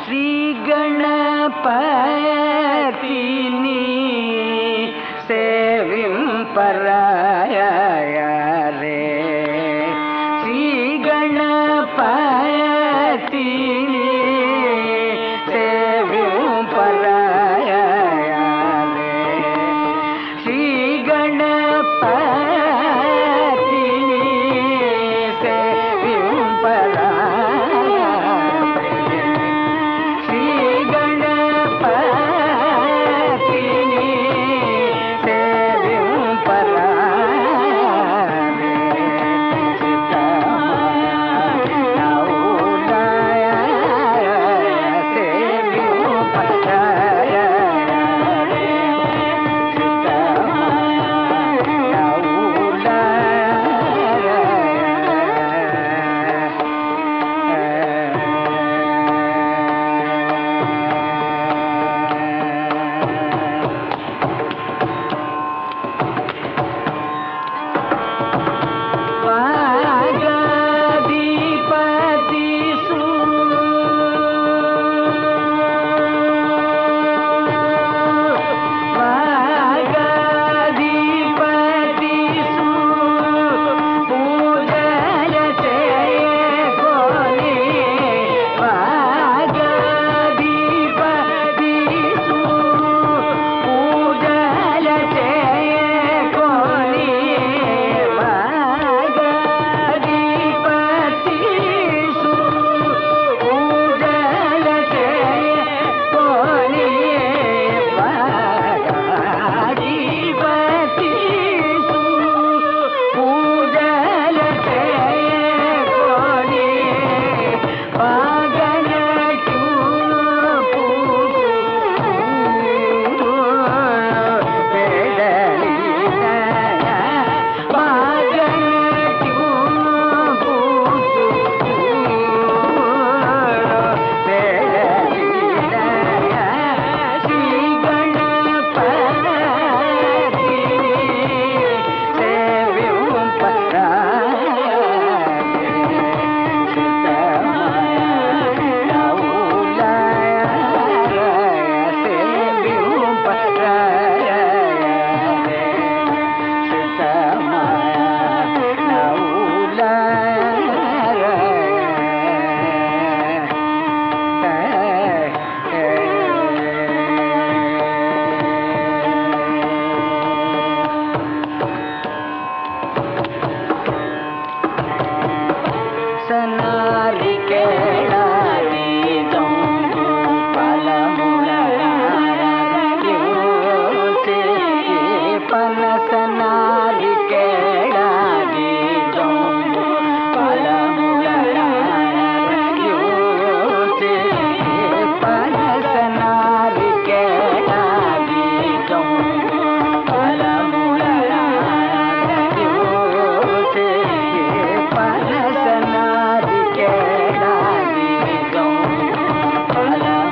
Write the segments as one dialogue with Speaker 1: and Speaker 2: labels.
Speaker 1: ಶ್ರೀ ಗಣಪತಿನಿ ಸೇವಿಂಪರಾಯ ರೇ ಶ್ರೀ ಗಣಪತಿನಿ ಸೇವಿಂಪರಾಯ ರೇ ಶ್ರೀ ಗಣಪತಿನಿ ಸೇವಿಂಪರಾಯ ಶ್ರೀ ಗಣಪತಿನಿ ವಾಗದೀಪತಿ ಸು ವಾಗದೀಪತಿ ಸು ಪೂಜಲ ಚಯ ಕೋಲಿ ವಾಗದೀಪತಿ ಸು ಪೂಜಲ ಚಯ ಕೋಲಿ ವಾಗದೀಪತಿ ಸು ಪೂಜಲ ಚಯ ಕೋಲಿ ವಾಗದೀಪತಿ ಸು ಪೂಜಲ ಚಯ ಕೋಲಿ ವಾಗನ ಸನಾರಿ ಕೇಳಾರಿ ಜಂಬು ಫಲಮುಳಾರಯೋಚೆ ಪನಸನಾರಿ ಕೇಳಾರಿ ಜಂಬು ಫಲಮುಳಾರಯೋಚೆ ಪನಸನಾರಿ ಕೇಳಾರಿ ಜಂಬು ಫಲಮುಳಾರಯೋಚೆ ಪನಸನಾರಿ ಕೇಳಾರಿ ಜಂಬು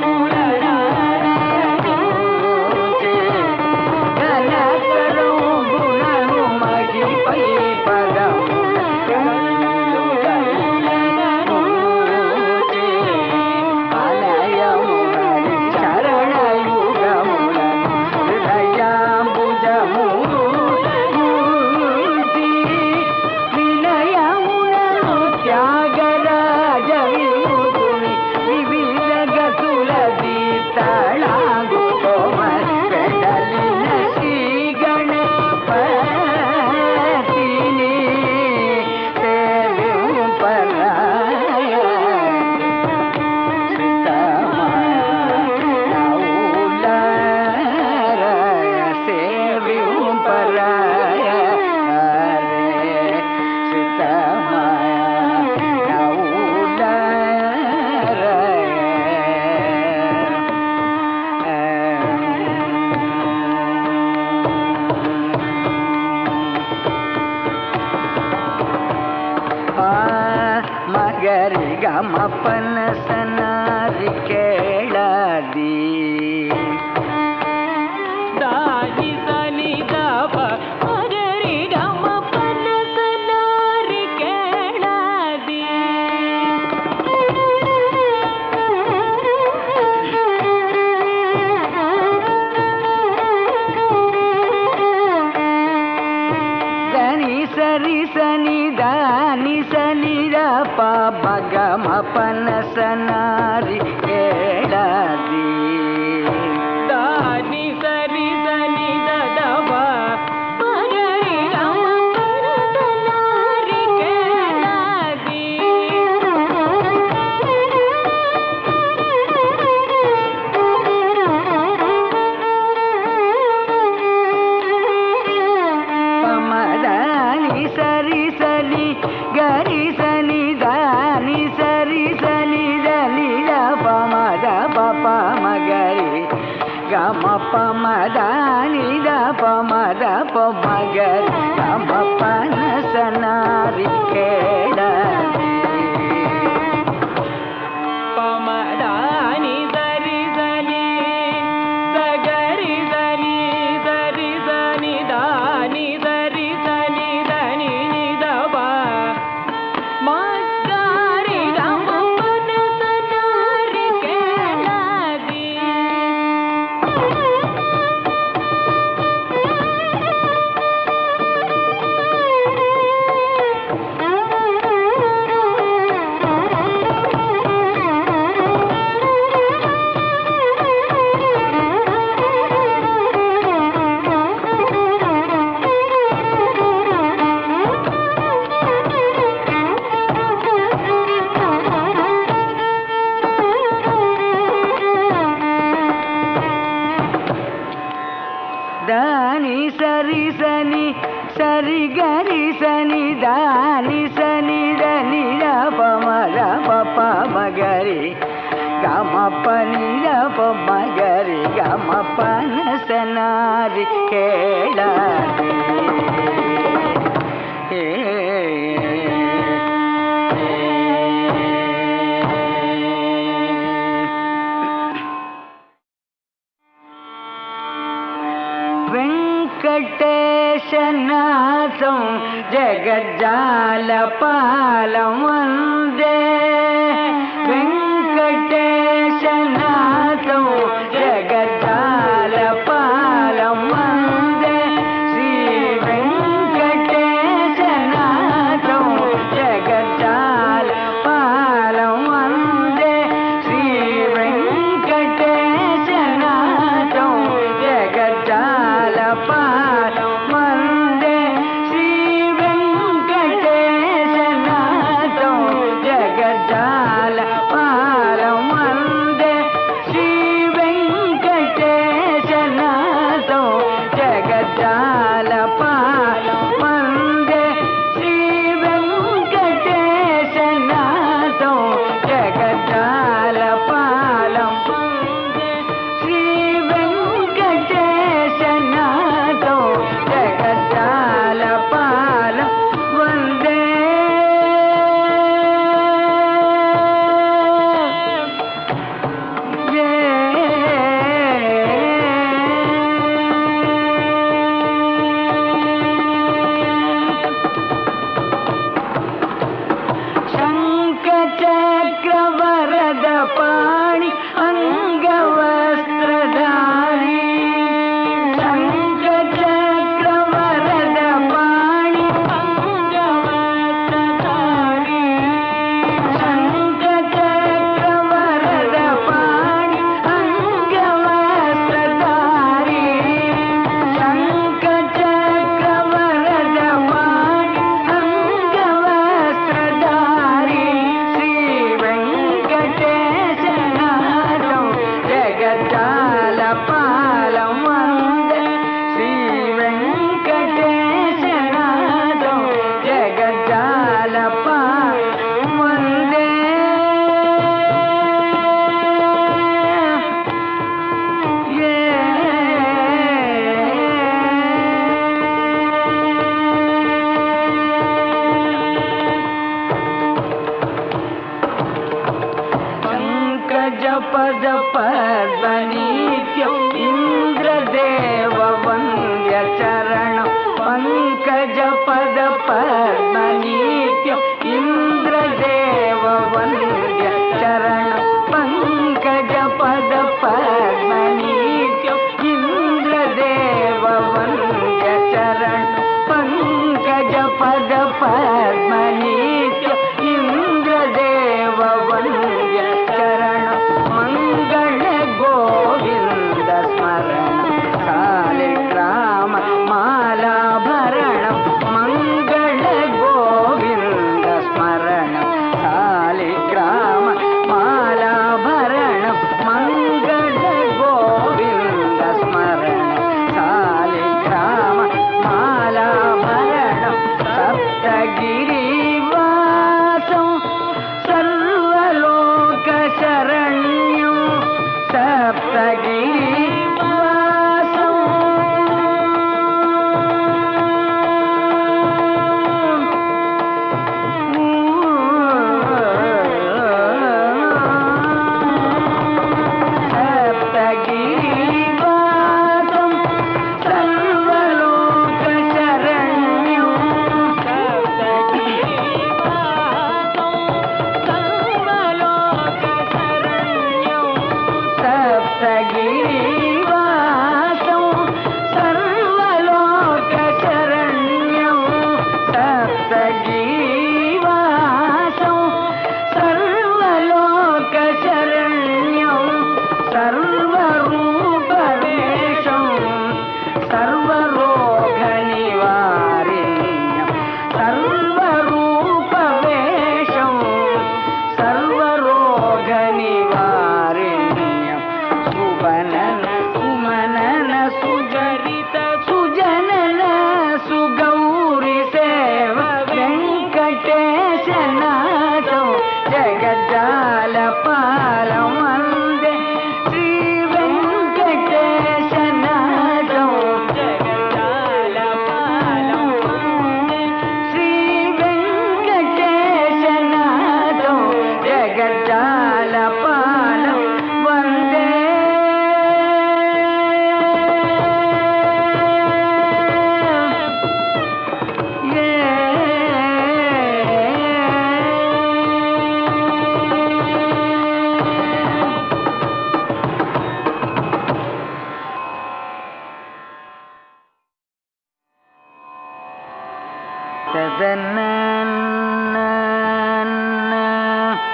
Speaker 1: త్యాగరాజ విముకుని వివిధ గతులది తళాగు పెడలిన శ్రీ గణపతిని సేవింపరాయ ಮಗರಿ ಗಮಪನ ಸನಾರಿ ಕೇಳದಿ
Speaker 2: దాని సని దప మగరి గమ పన సనారి కేళది
Speaker 1: ಪನಸನಾರಿ ಕೇಳದಿ
Speaker 2: தானி சரி சனி ததவா மகரி கம பரதனாரி கேளாதி
Speaker 1: ಪಮದಾನಿ ಸರಿ ಸಲಿ ಗರಿ ಸನಿ ದಾನಿ ಸರಿ ಸನಿ ದಲ್ಲಿ ಪಮದ ಪಪ ಮಗರಿ ಗಮ ಪಮದಾನಿ ದ ಪಮದ ಪ ಮಗರಿ ಗಮ ಪನಸನಾರಿ ಕೇಳದಿ
Speaker 2: பமதானி சரி சனி சகரி சனி சரி சனி தானி சரி சனி தனி நிதபா மக்காரி கம பனசனாரி கேளாதி
Speaker 1: దాని సరి సని సరి గరి సని దాని సని దని పమద పప మగరి గమ పని ప మగరి గమ పన సనారి కేళాది వెంకటేశనాథం జగజ్జాలపాలం వందే వెంకటేశనాథం జగజ్జాలపాలం వందే శ్రీ వెంకటేశనాథం జగజ్జాలపాలం వందే శ్రీ వెంకటేశనాథం జగజ్జాలపాలం వందే శ్రీ వెంకటేశనాథం జగజ్జాలపాలం వందే శ్రీ వెంకటేశనాథం జగజ్జాలపాలం వందే శ్రీ వెంకటేశనాథం జగజ్జాలపాలం వందే శ్రీ వెంకటేశనాథం జగజ్జాలపాలం వందే శంఖచక్రవరద పాణి అంగవస్త్రధారి శంఖచక్రవరద పాణి అంగవస్త్రధారి శంఖచక్రవరద పాణి అంగవస్త్రధారి శంఖచక్రవరద పాణి అంగవస్త్రధారి శ్రీ వెంకటేశనాథం జగజ్జాలపాలం వందే శ్రీ వెంకటేశనాథం జగజ్జాలపాలం వందే పంకజ పద పద్మనీత్యం ఇంద్రదేవ వంద్య చరణం పంకజ పద పద్మనీత్యం ఇంద్రదేవ వంద్య చరణం పంకజ పద పద్మనీత్యం ఇంద్రదేవ వంద్య చరణం పంకజ పద పద్మనీత్యం ఇంద్రదేవ వంద్య जालपालं वन्दे ये ததன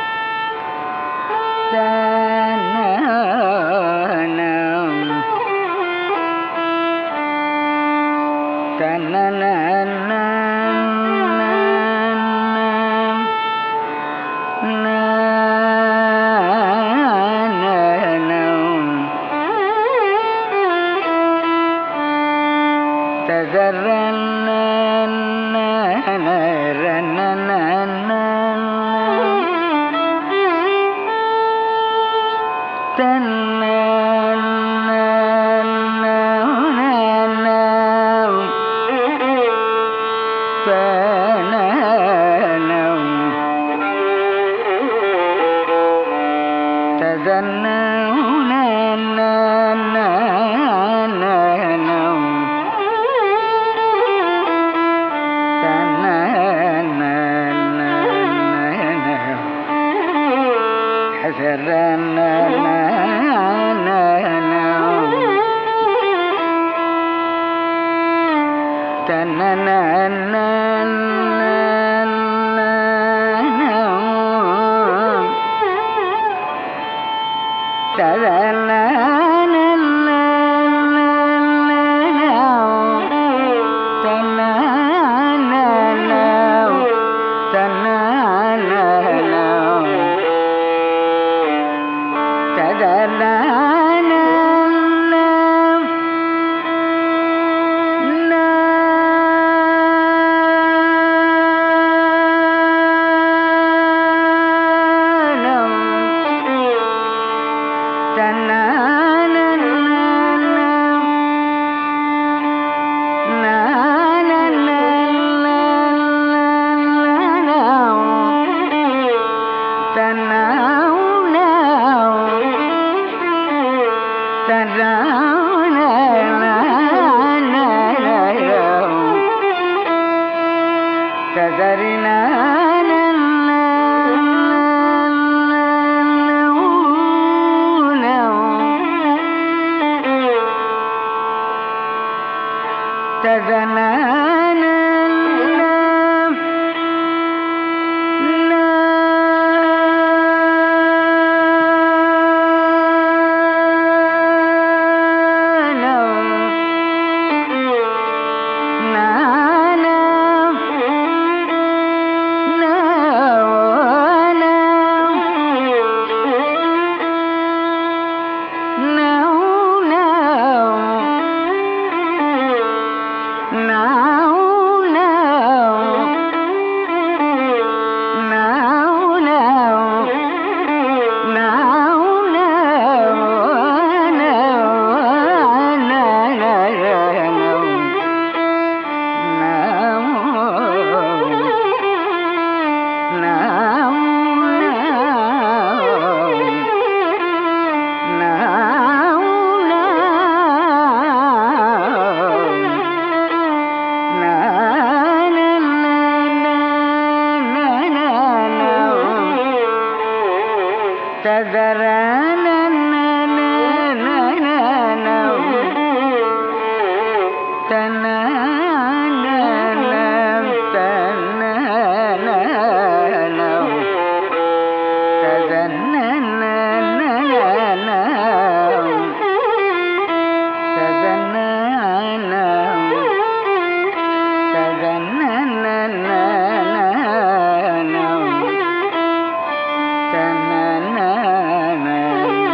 Speaker 1: தன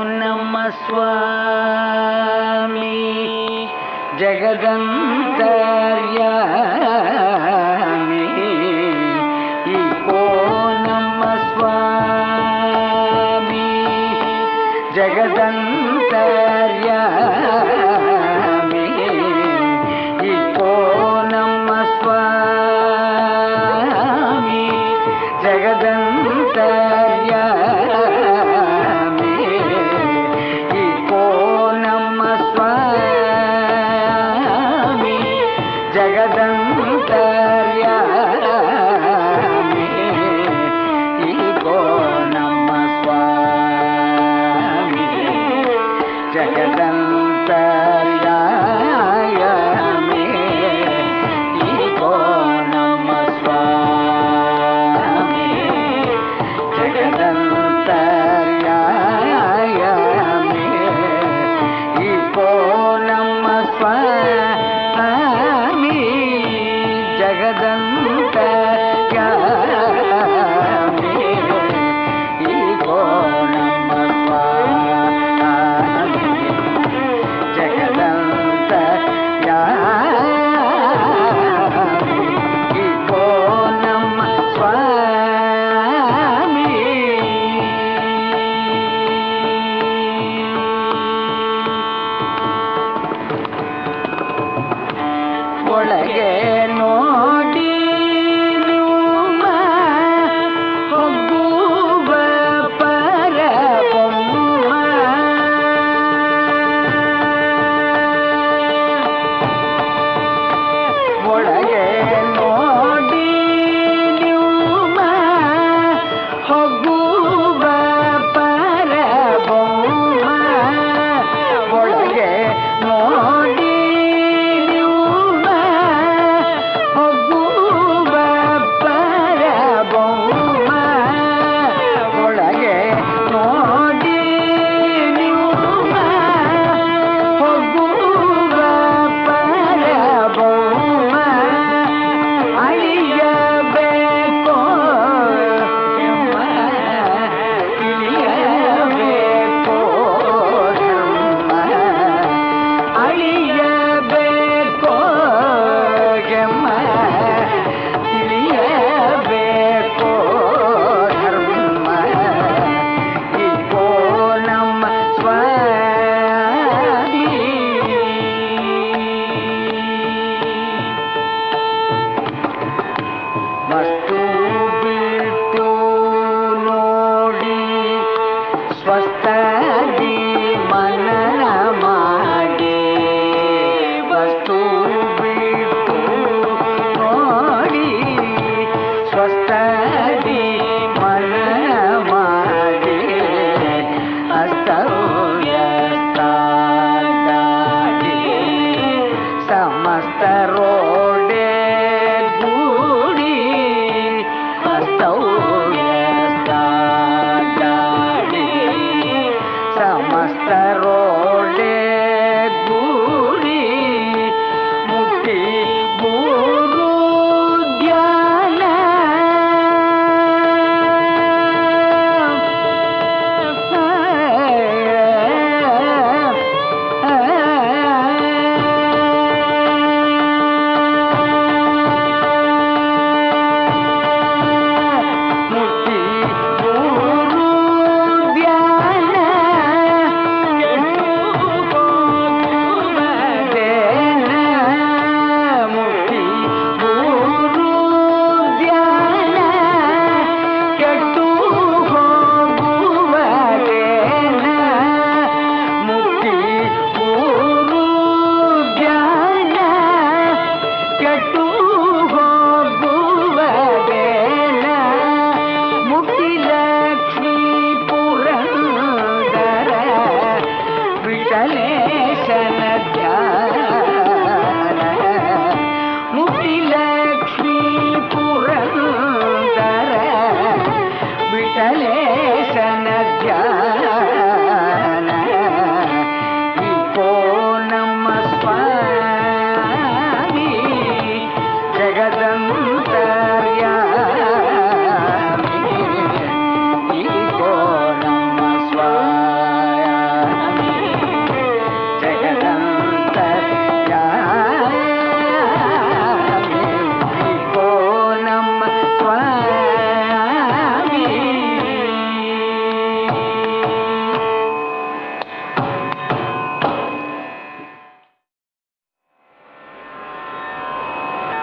Speaker 1: నమ స్వామి జగదంతర్యామి ఈకో నమ స్వామి జగదంతర్యామి ఈకో నమ స్వామి జగదంతర్యామి ఈకో నమ స్వామి జగదంతర్యామి ఈకో నమ స్వామి జగదంతర్యామి ఈకో నమ స్వామి జగదంతర్యామి ఈకో నమ స్వామి జగదంతర్యామి ఈకో నమ స్వామి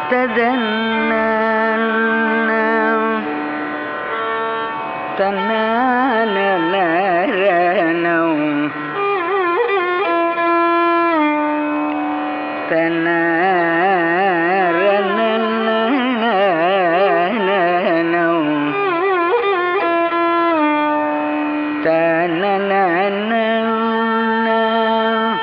Speaker 1: ததன்ன தன்னரணம் தன்னரணம் தன்னன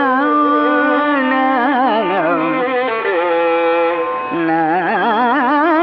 Speaker 1: na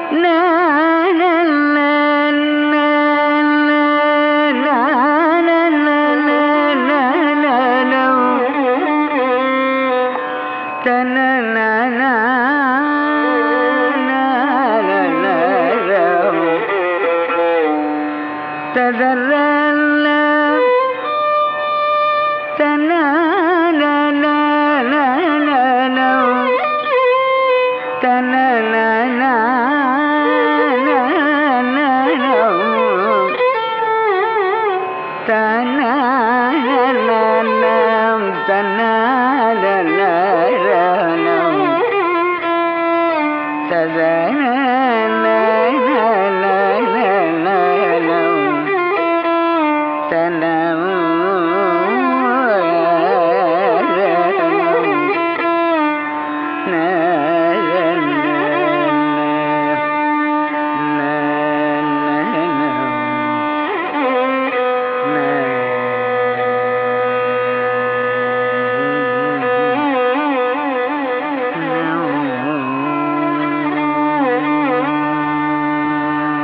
Speaker 1: Mm-hmm.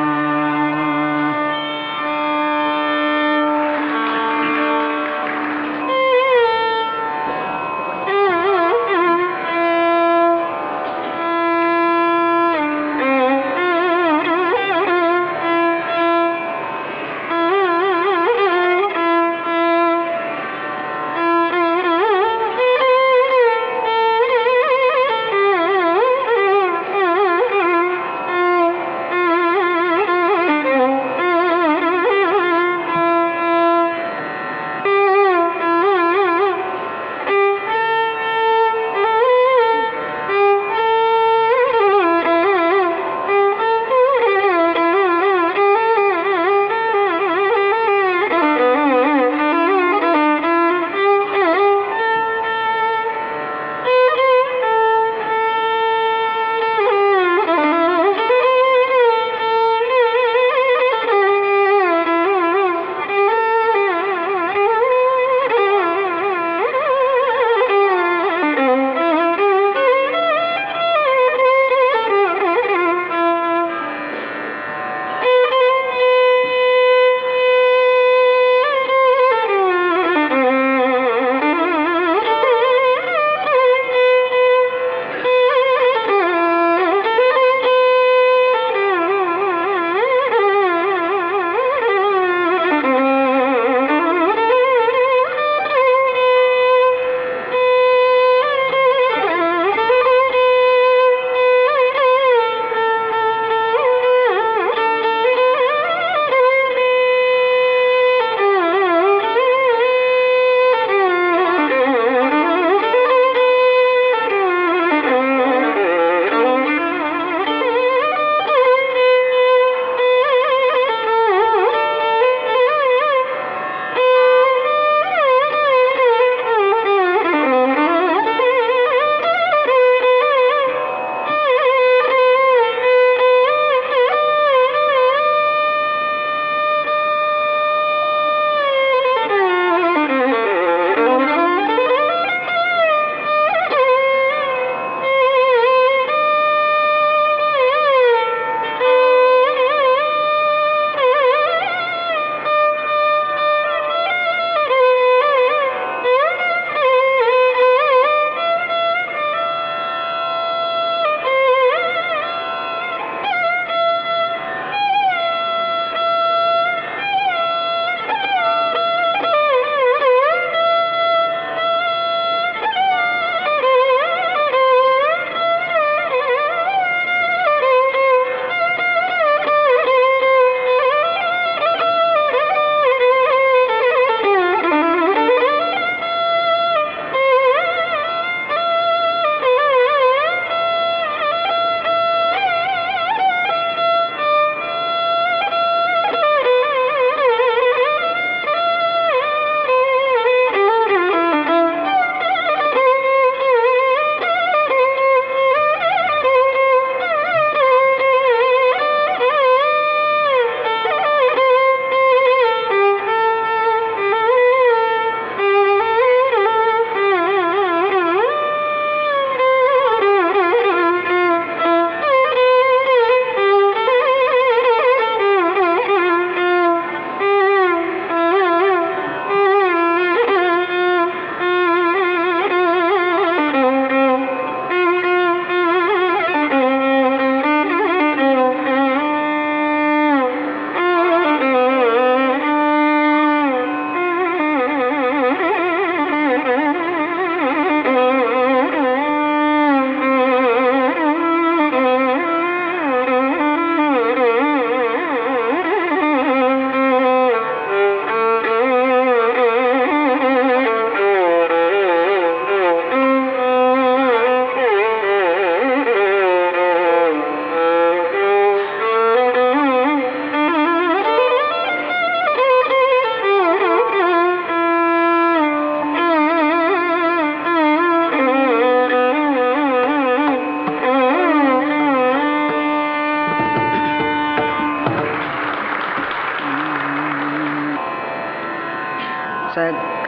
Speaker 1: சக்க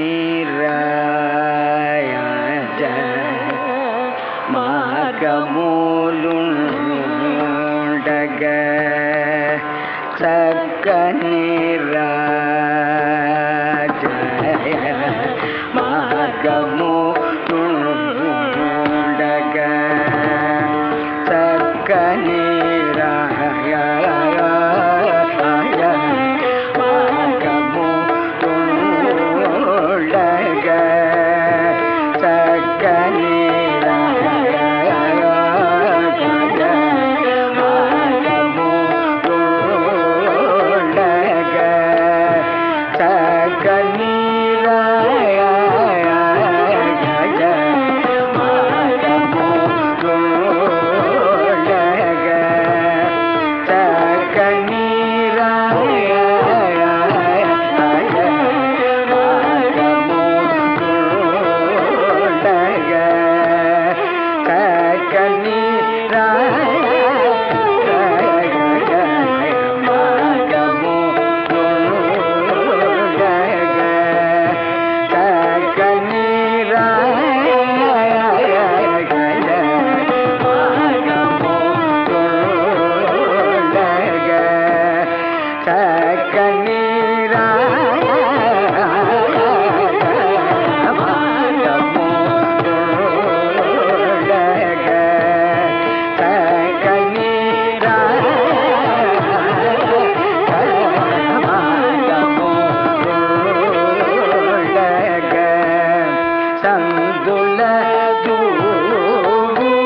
Speaker 1: நீராய மாகமூலுண்டக சக்க நீராஜ மாகமூலுண்டக சக்க நீராய மாகமூலுண்டக சக்க நீராய சக்க நீராய சந்துல தூரநேல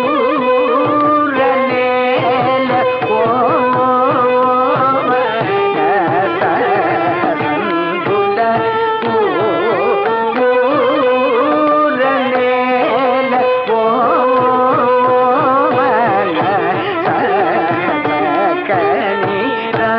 Speaker 1: சந்துல தூரநேல கனி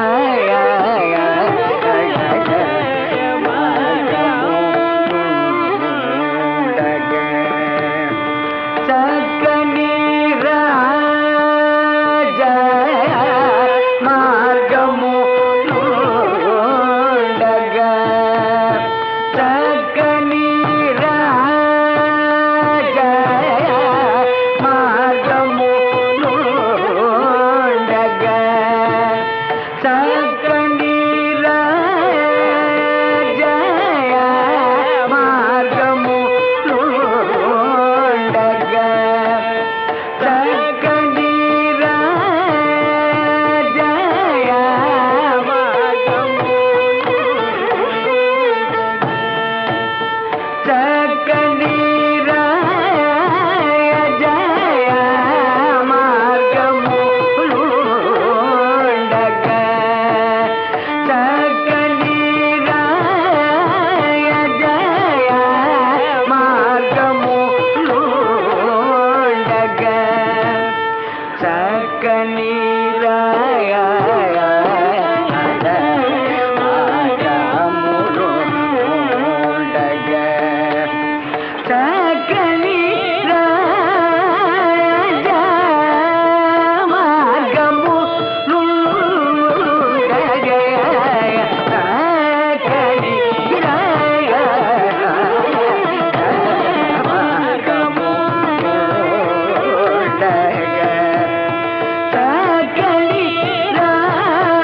Speaker 1: மார்கமு சகலி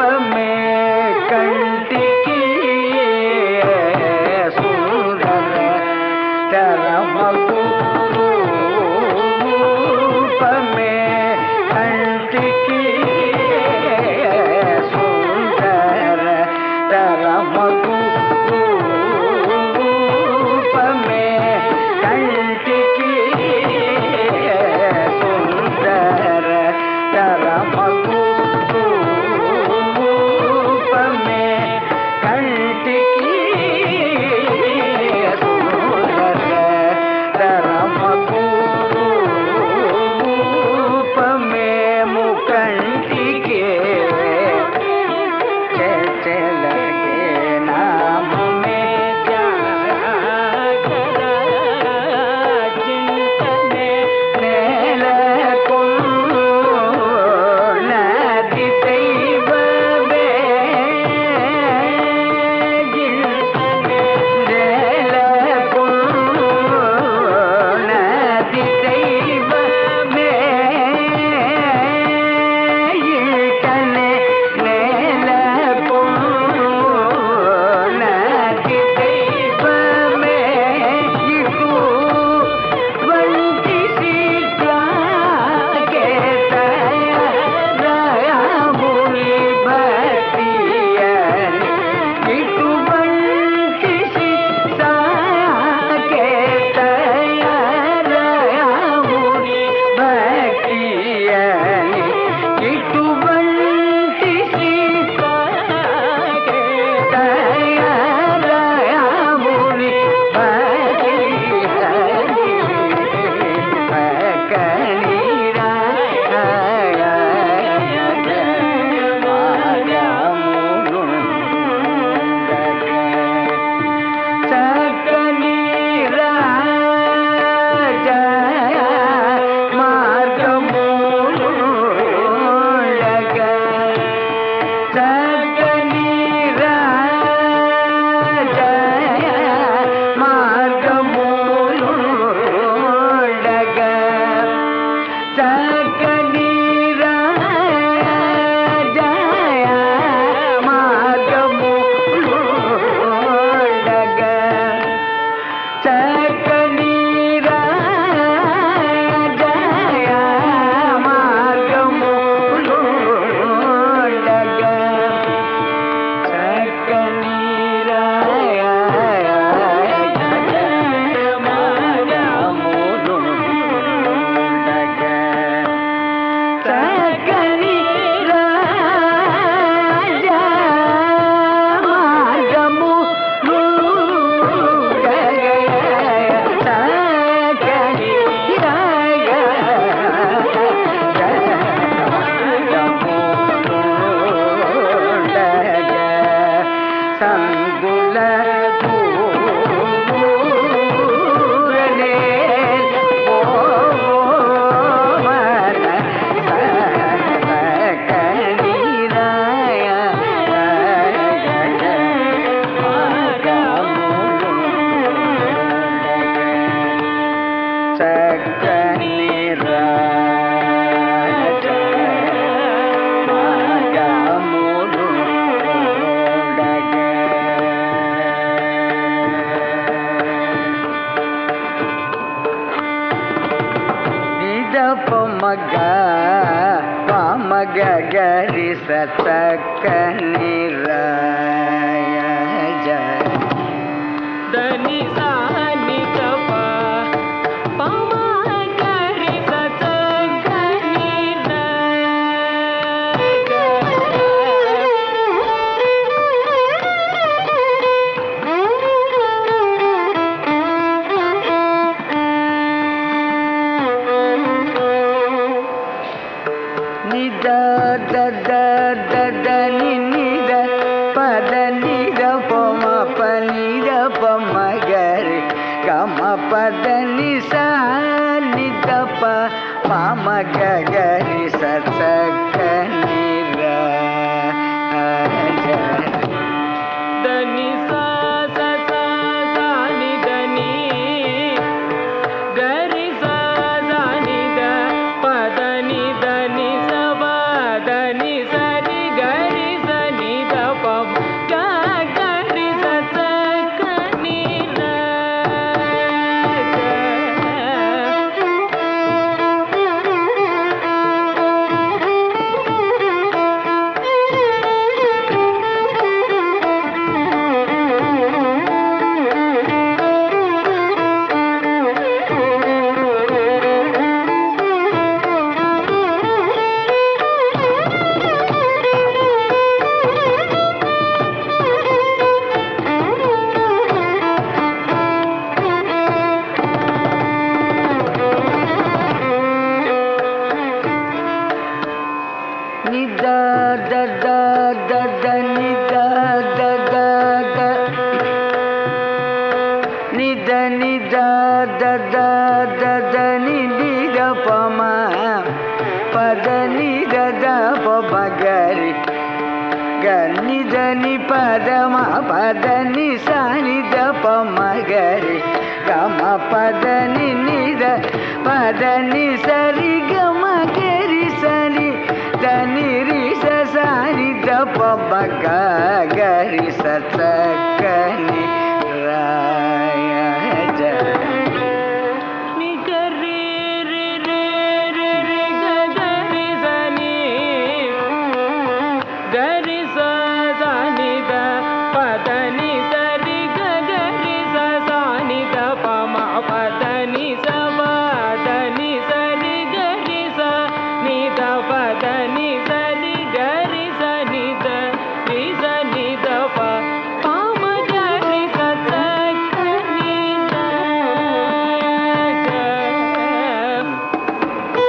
Speaker 1: కంటికి సుందర తరమగు రూపమే కంటికి సుందర తరమగు రూపమే కంటికి సుందర తరమగు రూపమే కంటికి సుందర తరమగు రూపమే ముకంటికి చలగే నామ మే நேலகொள்ளதி தெய்வமே நேலகொள்ளதி தெய்வமே இழ்கனே நேலகொள்ளதி தெய்வமே இது వంటి సీతాకే తయారముని భక్తియని ఇటువంటి సీతాకే తయారముని భక్తియని ఇటువంటి సీతాకే తయారముని సంగుల పూరనే ఓమన సకనిరాయ మగ మగ గరి సచక నిరాయ జయ
Speaker 2: దని సాని కప పమ గరి సచ గని
Speaker 1: నిద దద దద ని నిద పద పొమగరి గని దని పదమ పదని సని ద పొమగరి గమ పదని నిద పదని సరి గమ గరి సని దని రి సని ద పొమగ గరి సతకని రాయ జయ
Speaker 2: ని గరి రి రి రి రి గ గరి సని గరి స సని ద పద ని సరి గ గరి స సని ద ప మ పద ని స పద ని సరి గరి స ని ద పద ని సరి గరి స ని ద రి స ని ద ప ప మ గరి స స క ని ద గ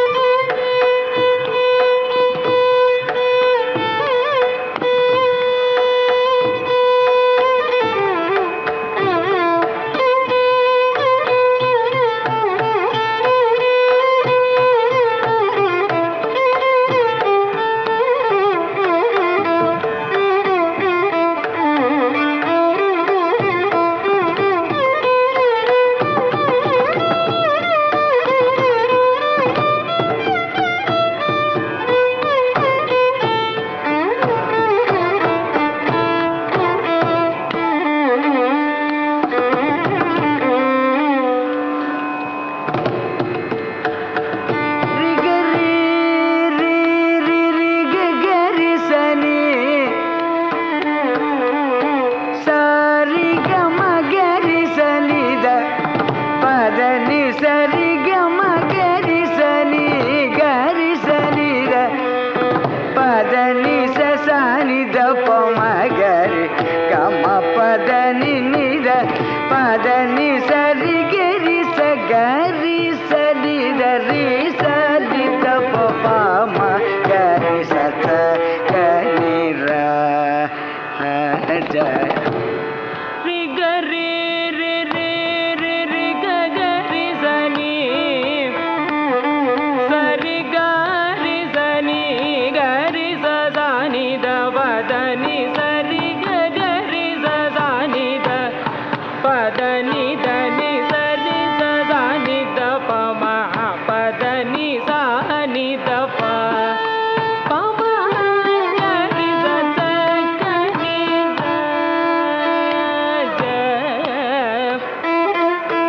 Speaker 1: రి గరి రి రి రి గ గరి సని సరి గ మ గరి సని ద పద ని సరి గ మ గరి సని గరి సని ద పద ని స సని ద ప మ గరి గ మ పద ని ని ద పద ని సరి గరి స గరి సని ద రి సని ద ప ప మ గరి స త క ని ర జయ
Speaker 2: రి గ రి రి రి రి రి గ గ రి స ని స రి గ రి స ని గ రి స స ని ద ప ద ని స రి గ గ రి స స ని ద ప ద ని ద ని స రి స స ని ద ప మ ప ద ని స ని ద ప ప మ గ రి స స క ని ద గ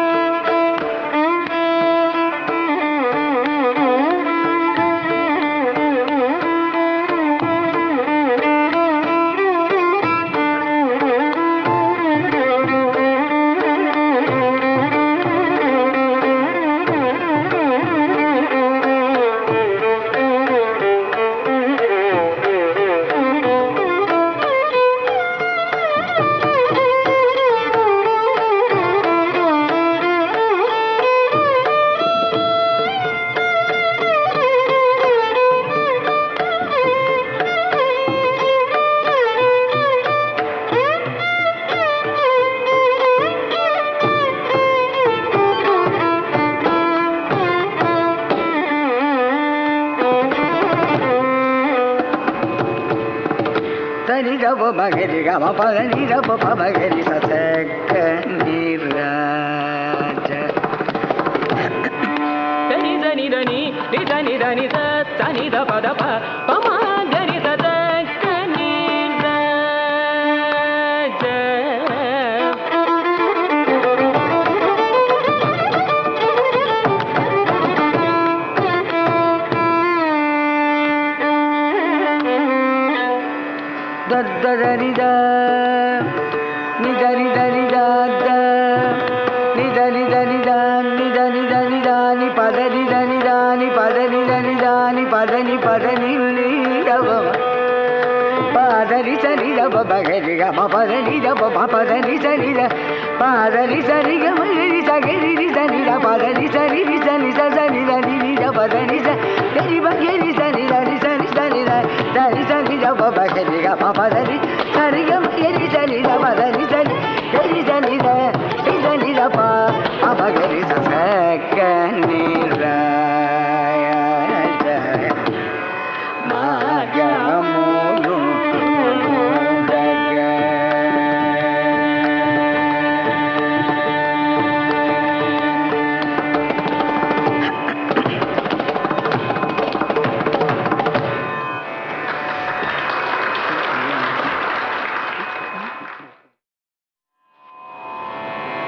Speaker 1: తని దవ మగరి గమ పద ని దవ ప మగరి స స క ని ర జ
Speaker 2: దని దని దని ని దని దని ద దని ద ప ద ప ప మ గరి ద ద క ని ద జ
Speaker 1: దరి ద ని దని దని ద ద ని దని దని ద ని దని దని ద ని పద ని దని ద ని పద ని దని ద ని పద ని పద ని ని దవ పాదరి సరి దవ బగరి గమ పద ని దవ ప పద ని సరి ద పాదరి సరి గమ రి సగరి రి సరి ద పద ని సరి రి సని స సని ద ని ని ద పద ని స గరి బగరి సని ద ని సని సని ద దని సని దవ బగరి గమ పద ని సరి గమ గరి సని ద పద ని సని గరి సని ద రి సని ద ప ప బగరి స స క ని ర జయ మా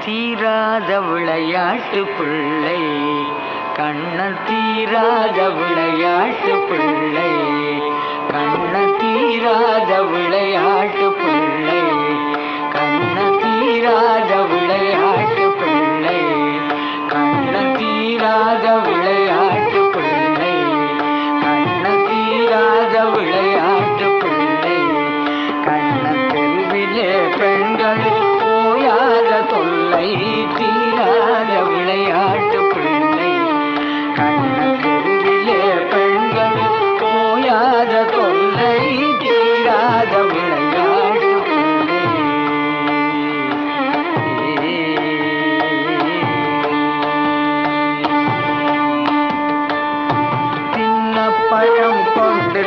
Speaker 1: தீராத விளையாட்டு பிள்ளை கண்ணன் தீராத விளையாட்டு பிள்ளை கண்ணன் தீராத விளையாட்டு பிள்ளை கண்ணன் தீராத விளையாட்டு பிள்ளை கண்ணன் தீராத விளையாட்டு பிள்ளை கண்ணன் தீராத விளையாட்டு பிள்ளை கண்ணன் தெருவிலே பெண்கள் ஓயாத தொல்லை தீராத விளையாட்டு பிள்ளை கண்ணன் தெருவிலே பெண்கள் ஓயாத தொல்லை தீராத விளையாட்டு பிள்ளை சின்ன பழம் கொண்டு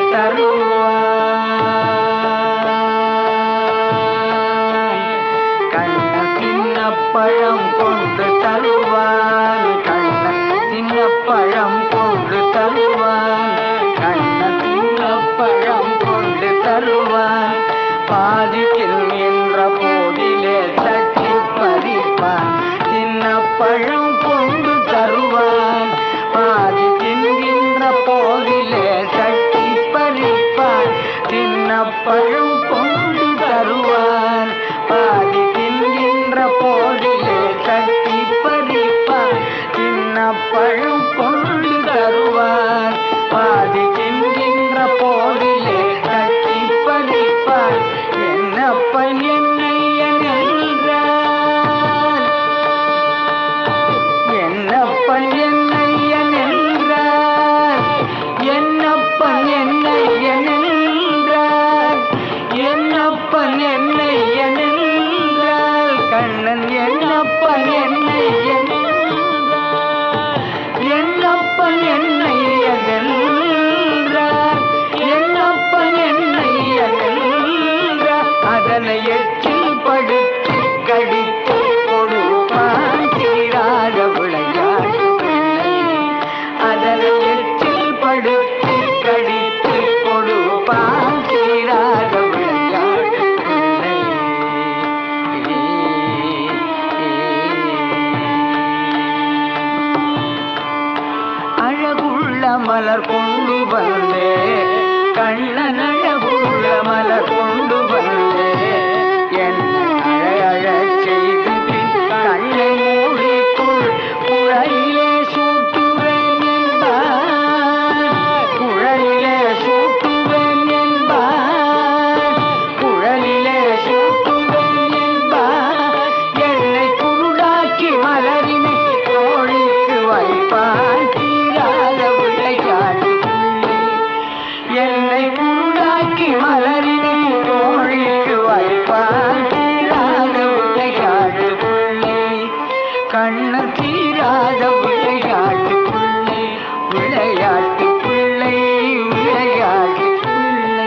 Speaker 1: தருவான் கண்ண சின்ன பழம் கொண்டு தருவான் கண்ண சின்ன பழம் கொண்டு தருவான் கண்ண சின்ன பழம் கொண்டு தருவான் பாதிக்கில் என்ற போதிலே தட்டி பறிப்பான் சின்ன பழம் கொண்டு தருவான் பாதி தின்கின்ற போதிலே தட்டி பறிப்பான் சின்ன பழம் கொண்டு தருவான் பாதி தின்கின்ற போதிலே தட்டி பறிப்பான் சின்ன பழம் கொண்டு தருவான் பாதி தின்கின்ற போதிலே தட்டி பறிப்பான் என்னப்பன் என்னையன் என்றான் என்னப்பன் என்னையன் என்றார் என்னப்பன் என்னையன் என்றார் என்னப்பன் என்னையன் என்றார் கண்ணன் என்னப்பன் என்னையன் என்றார் என்னப்பன் என்னையன் என்றார் என்னப்பன் என்னையன் என்றார் அதனை எச்சில் படுத்து கடித்து கொடுப்பான் தீராத விளையாட்டு பிள்ளை அதனை எச்சில் படுத்து கடித்து கொடுப்பான் தீராத விளையாட்டு பிள்ளை அழகுள்ள மலர் கொண்டு வந்தே கண்ணன் அழகுள்ள மலர் கொண்டு வந்தே என்னை அழகழச் செய்து பின் கண்ணை மூடிக்குள் குழையிலே சூட்டுவேன் என்பார் குழலிலே சூட்டுவேன் என்பார் குழலிலே சூட்டுவேன் என்பார் என்னை குருடாக்கி மலரினை தோழிக்கு வைப்பான் தீராத விளையாட்டு புள்ளி என்னை குருடாக்கி மலரினை தோழிக்கு வைப்பான் தீராத விளையாட்டு புள்ளி கண்ண தீராத விளையாட்டு புள்ளி விளையாட்டு பிள்ளை விளையாட்டு பிள்ளை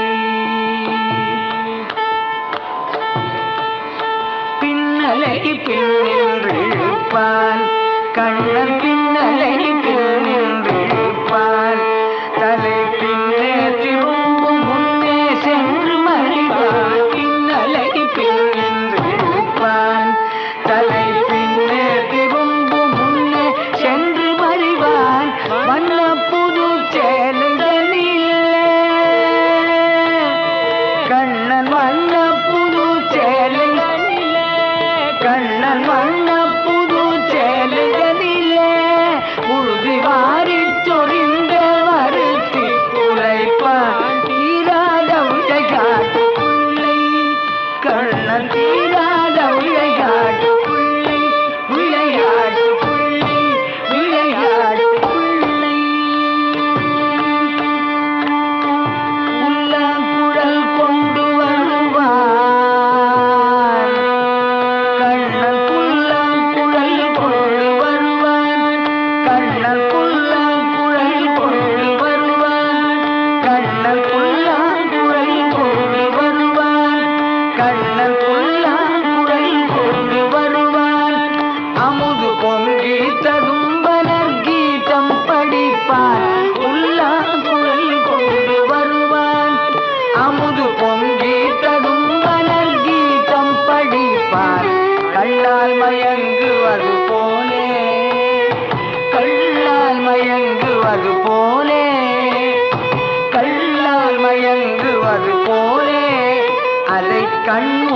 Speaker 1: பின்னலை பின்னின்றிருப்பான் கண்ணன் பின்னலை பின்னின்றிருப்பான் தலை பின்னே திரும்பும் முன்னே சென்று மறிவான் பின்னலை பின்னின்றிருப்பான் தலை பின்னே திரும்பும் முன்னே சென்று மறிவான் வண்ண புது சேலைகளிலே கண்ணன் வண்ண புது சேலை கண்ணன் வண்ண புது சேலைகளிலே உறுதி வாரி சொரிந்த வருத்தி உழைப்பான் தீராத விளையாட்டு பிள்ளை கண்ணன் தீராத விளையாட்டு பிள்ளை விளையாட்டு பிள்ளை விளையாட்டு பிள்ளை புல்லாங்குழல் கொண்டு வருவான் கண்ணன் புல்லாங்குழல் கொண்டு வருவான் கண்ணன் புல்லாங்குழல் கொண்டு வருவான் கண்ணன் புல்லாங்குழல் கொண்டு வருவான் கண்ணன் புல்லாங்குழல் கொண்டு வருவான் அமுது பொங்கி ததும்பனர் கீதம் படிப்பான் உள்ளாங்குழல் கொண்டு வருவான் அமுது பொங்கி ததும்பனர் கீதம் படிப்பான் கண்ணால் மயங்கு கண்ணி